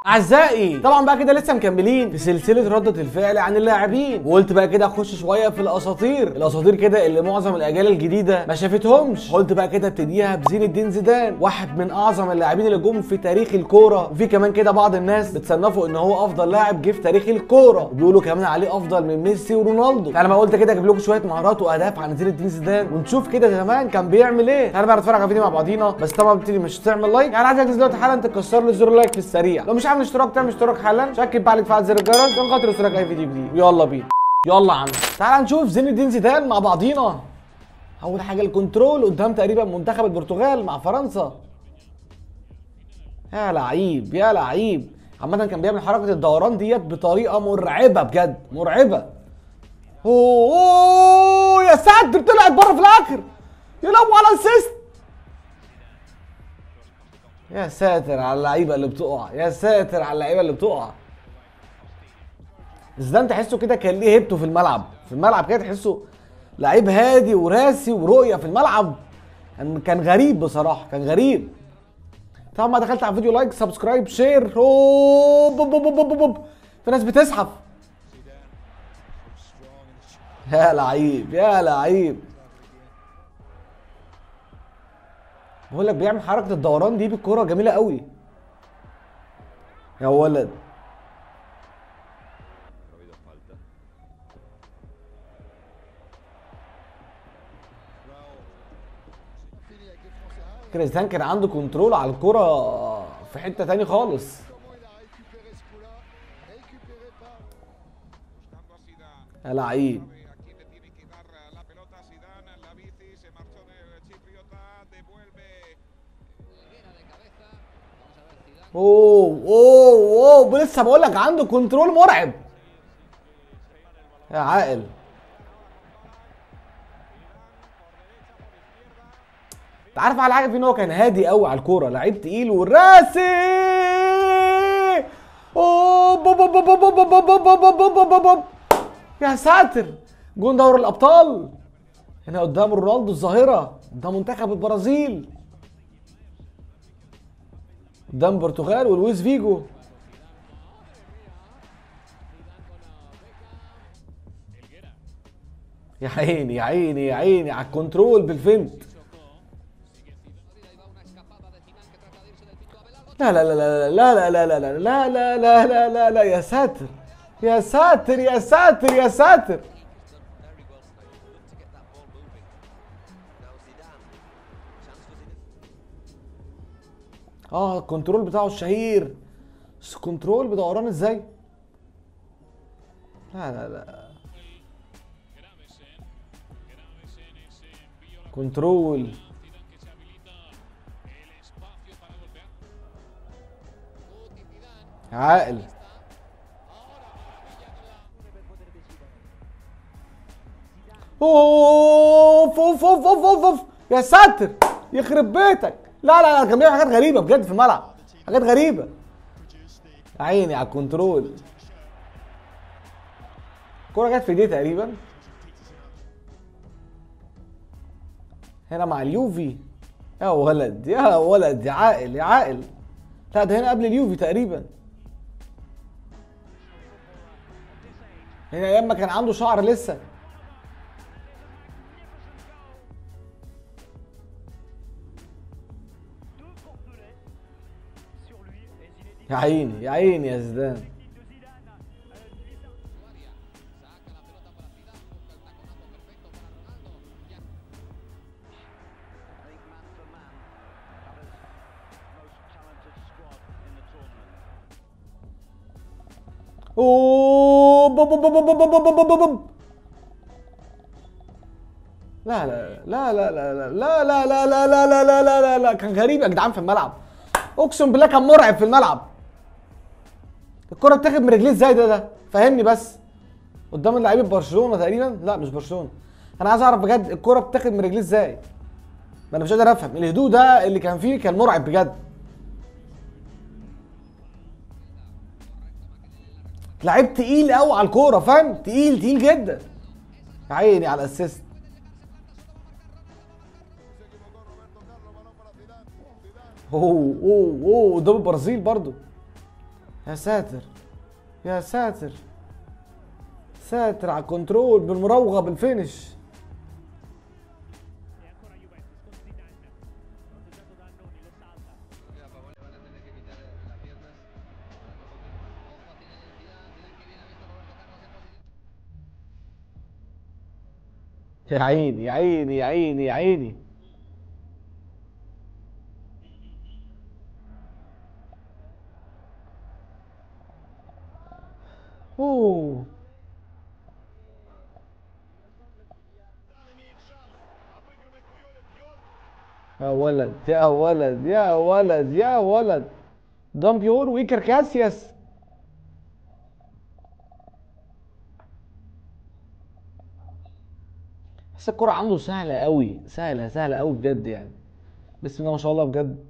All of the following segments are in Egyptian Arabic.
اعزائي طبعا بقى كده لسه مكملين في سلسله رده الفعل عن اللاعبين وقلت بقى كده اخش شويه في الاساطير الاساطير كده اللي معظم الاجيال الجديده ما شافتهمش قلت بقى كده ابتديها بزين الدين زيدان واحد من اعظم اللاعبين اللي جم في تاريخ الكوره وفي كمان كده بعض الناس بتصنفه ان هو افضل لاعب جه في تاريخ الكوره وبيقولوا كمان عليه افضل من ميسي ورونالدو انا ما قلت كده اجيب لكم شويه مهارات واهداف عن زين الدين زيدان ونشوف كده زمان كان بيعمل ايه تعالى بقى نتفرج على الفيديو مع بعضينا بس طبعا بتيجي مش تعمل لايك يعني عايزك دلوقتي حالا تكسر لي زر لايك في السريع لو مش عامل اشتراك تعمل اشتراك حالا شكل بقى عليك فعل زر الجرس عشان خاطر يوصلك اي فيديو جديد يلا بينا يلا يا عم تعال نشوف زين الدين زيدان مع بعضينا اول حاجه الكنترول قدام تقريبا منتخب البرتغال مع فرنسا يا لعيب يا لعيب عامة كان بيعمل حركة الدوران ديت بطريقة مرعبة بجد مرعبة اوه, أوه يا ساتر طلعت بره في الاخر يلعبوا على السيست يا ساتر على اللعيبه اللي بتقع يا ساتر على اللعيبه اللي بتقع زيدان تحسه كده كان ليه هيبته في الملعب في الملعب كده تحسه لعيب هادي وراسي ورؤيه في الملعب كان كان غريب بصراحه كان غريب طبعا ما دخلت على الفيديو لايك سبسكرايب شير أوه، بوب بوب بوب بوب. في ناس بتزحف يا لعيب يا لعيب بقول لك بيعمل حركه الدوران دي بالكوره جميله قوي يا ولد كريستيان كان عنده كنترول على الكرة في حتة تاني خالص يا لعيب Aquí le tiene que dar la pelota a Zidane, la bici, se marchó de Chipriota, devuelve اوه اوه اوه لسه بقول لك عنده كنترول مرعب يا عاقل انت عارف على حاجه فيه ان هو كان هادي قوي على الكوره لعيب تقيل وراسي اوه بوب بوب بوب بوب بوب بوب بوب بوب بوب بوب بوب. يا ساتر جون دوري الابطال هنا قدام رونالدو الظاهره قدام منتخب البرازيل قدام البرتغال ولويس فيجو يا عيني يا عيني يا عيني على الكنترول بالفنت لا لا لا لا لا لا لا لا لا لا لا لا لا لا يا ساتر يا ساتر يا ساتر يا ساتر اه الكنترول بتاعه الشهير بس الكنترول بدوران ازاي لا لا لا كنترول عاقل اوف اوف اوف اوف اوف اوف يا ساتر يخرب بيتك لا لا لا كان بيعمل حاجات غريبه بجد في الملعب حاجات غريبه يا عيني على الكنترول الكوره جت في ايديه تقريبا هنا مع اليوفي يا ولد يا ولد يا عاقل يا عاقل لا ده هنا قبل اليوفي تقريبا هنا ايام ما كان عنده شعر لسه يا عيني يا عيني يا زيدان اوه بوب بوب بوب بوب بوب بوب بوب بوب. لا لا لا لا لا لا لا لا لا لا لا لا لا لا لا كان غريب يا جدعان في الملعب اقسم بالله كان مرعب في الملعب الكرة بتاخد من رجليه ازاي ده ده فهمني بس قدام اللعيبه برشلونه تقريبا لا مش برشلونه انا عايز اعرف بجد الكرة بتاخد من رجليه ازاي ما انا مش قادر افهم الهدوء ده اللي كان فيه كان مرعب بجد لعيب تقيل قوي على الكوره فاهم تقيل تقيل جدا يا عيني على الاسيست اوه اوه اوه قدام البرازيل برضو يا ساتر يا ساتر ساتر على الكنترول بالمراوغه بالفينش يا عيني يا عيني يا عيني يا عيني اوه يا ولد يا ولد يا ولد يا ولد دامبيور ويكر كاسياس بس الكرة عنده سهلة قوي سهلة سهلة قوي بجد يعني بسم الله ما شاء الله بجد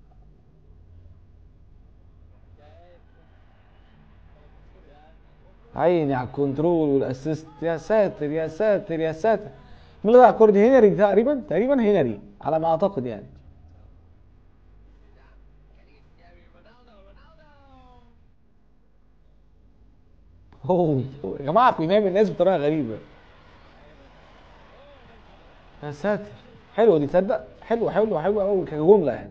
عيني على الكنترول والاسيست يا ساتر يا ساتر يا ساتر مين اللي ضيع الكرة دي هنري تقريبا تقريبا هنري على ما اعتقد يعني اوه يا جماعة بينام الناس بطريقة غريبة يا ساتر حلوة دي تصدق حلوة حلوة حلوة قوي كجملة يعني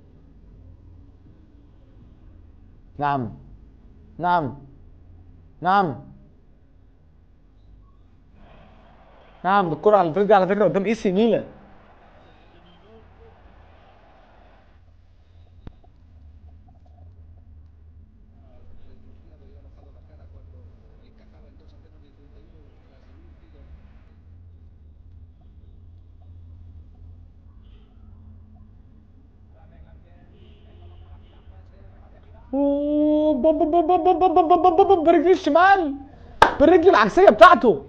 نعم نعم نعم نعم الكرة على الفريق دي على فكرة قدام اي سي ميلان أوه، بوب بوب بوب بوب بوب بوب بوب بوب بوب برجلي الشمال بالرجل العكسية بتاعته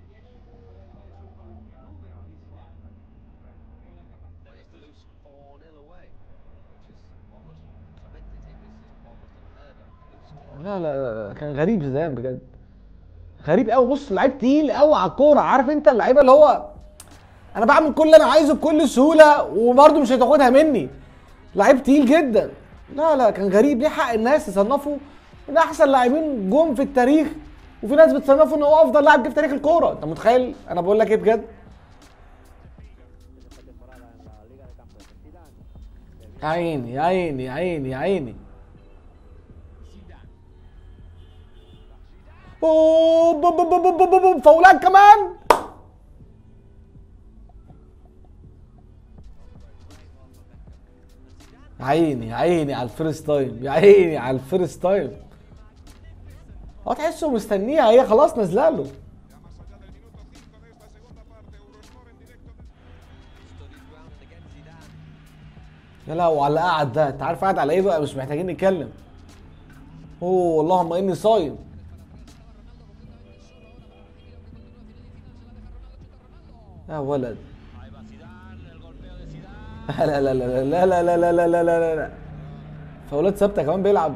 لا لا لا كان غريب زيدان بجد غريب قوي بص لعيب تقيل قوي على الكوره عارف انت اللعيبه اللي هو انا بعمل كل اللي انا عايزه بكل سهوله وبرده مش هتاخدها مني لعيب تقيل جدا لا لا كان غريب ليه حق الناس يصنفوا من احسن لاعبين جم في التاريخ وفي ناس بتصنفه ان هو افضل لاعب جه في تاريخ الكوره انت متخيل انا بقول لك ايه بجد يا عيني يا عيني يا عيني يا عيني اوه بوب بوب بوب بوب بوب بوب فاولات كمان يا عيني يا عيني على الفيرست تايم يا عيني على الفيرست تايم هو تحسه مستنيها هي خلاص نازله له Ya más allá del minuto 5 de esta segunda parte, Eurosport en directo. يا لا وعلى اللي قعد ده انت عارف قاعد على ايه بقى مش محتاجين نتكلم اوه اللهم اني صايم يا ولد لا لا لا لا لا لا لا لا لا لا لا لا لا فاولات ثابته كمان بيلعب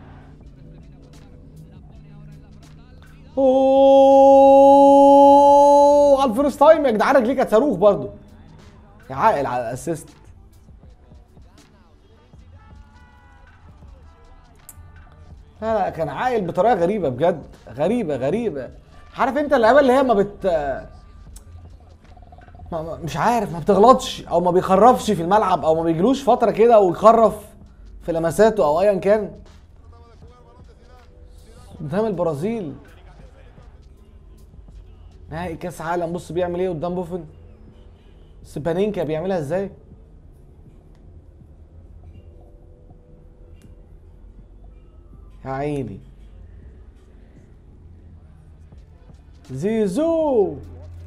اوه على الفيرست تايم يا جدعان رجليه كانت صاروخ برضه يا عاقل على الاسيست لا لا كان عاقل بطريقه غريبه بجد غريبه غريبه عارف انت اللعيبه اللي هي ما بت ما ما- مش عارف ما بتغلطش او ما بيخرفش في الملعب او ما بيجلوش فتره كده ويخرف في لمساته او ايا كان قدام البرازيل نهائي كاس عالم بص بيعمل ايه قدام بوفن سبانينكا بيعملها ازاي يا عيني زيزو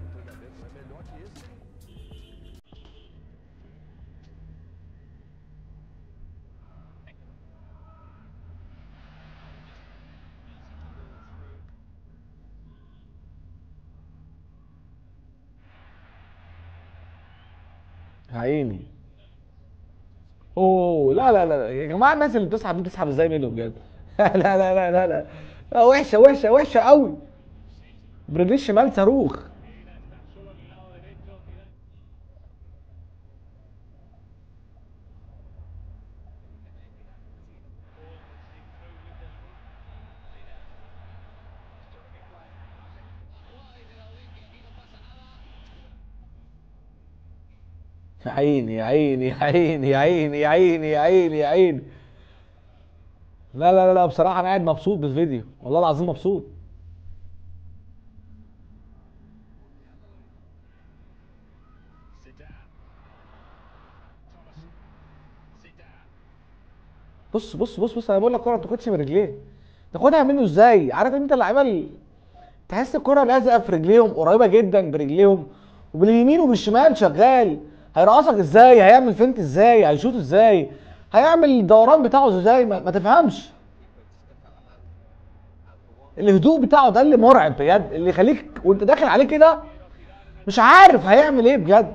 يا عيني اوه لا لا لا يا جماعه الناس اللي بتسحب دي بتسحب ازاي منه بجد لا لا لا لا لا لا وحشه وحشه وحشه قوي برجليه الشمال صاروخ يا عيني يا عيني يا عيني يا عيني يا عيني يا عيني يا عيني لا لا لا لا بصراحة أنا قاعد مبسوط بالفيديو والله العظيم مبسوط بص بص بص بص انا بقول لك الكوره ما بتاخدش من رجليه تاخدها منه ازاي عارف انت اللعيبه ال- تحس الكوره لازقه في رجليهم قريبه جدا برجليهم وباليمين وبالشمال شغال هيرقصك ازاي هيعمل فنت ازاي هيشوط ازاي هيعمل الدوران بتاعه ازاي ما, ما تفهمش الهدوء بتاعه ده اللي مرعب بجد اللي يخليك وانت داخل عليه كده مش عارف هيعمل ايه بجد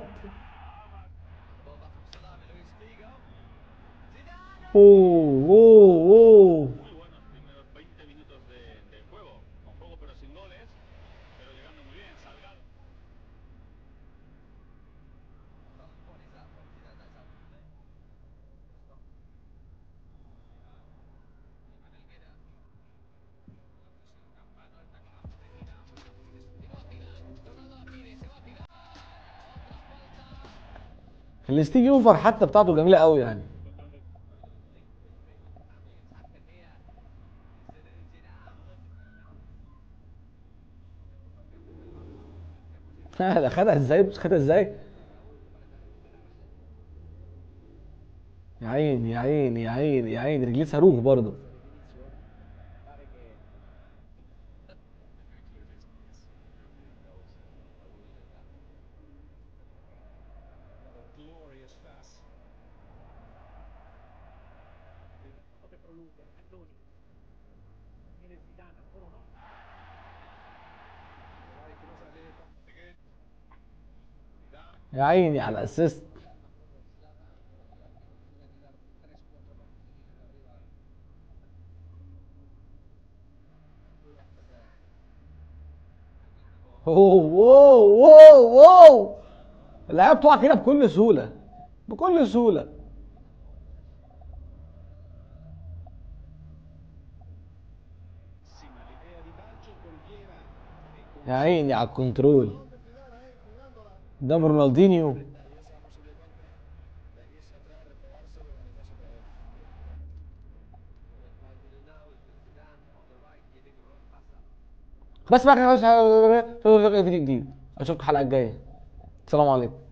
اوه اوه اوه muy buenos primeros 20 minutos de, de juego, con juego pero sin goles, pero llegando muy bien, Salgado. الستيج اوفر حتى بتاعته جميله قوي يعني ده خدها ازاي بص خدها ازاي يا عيني يا عيني يا عيني يا عيني رجليه صاروخ برضه Glorious pass. يا عيني على الاسيست اوه اوه اوه اوه اللعيبه بتقع كده بكل سهوله بكل سهوله Pessima l'idea di Baggio, Corriera e يا عيني على الكنترول قدام رونالدينيو بس بقى خلاص فيديو جديد اشوفك الحلقه الجايه السلام عليكم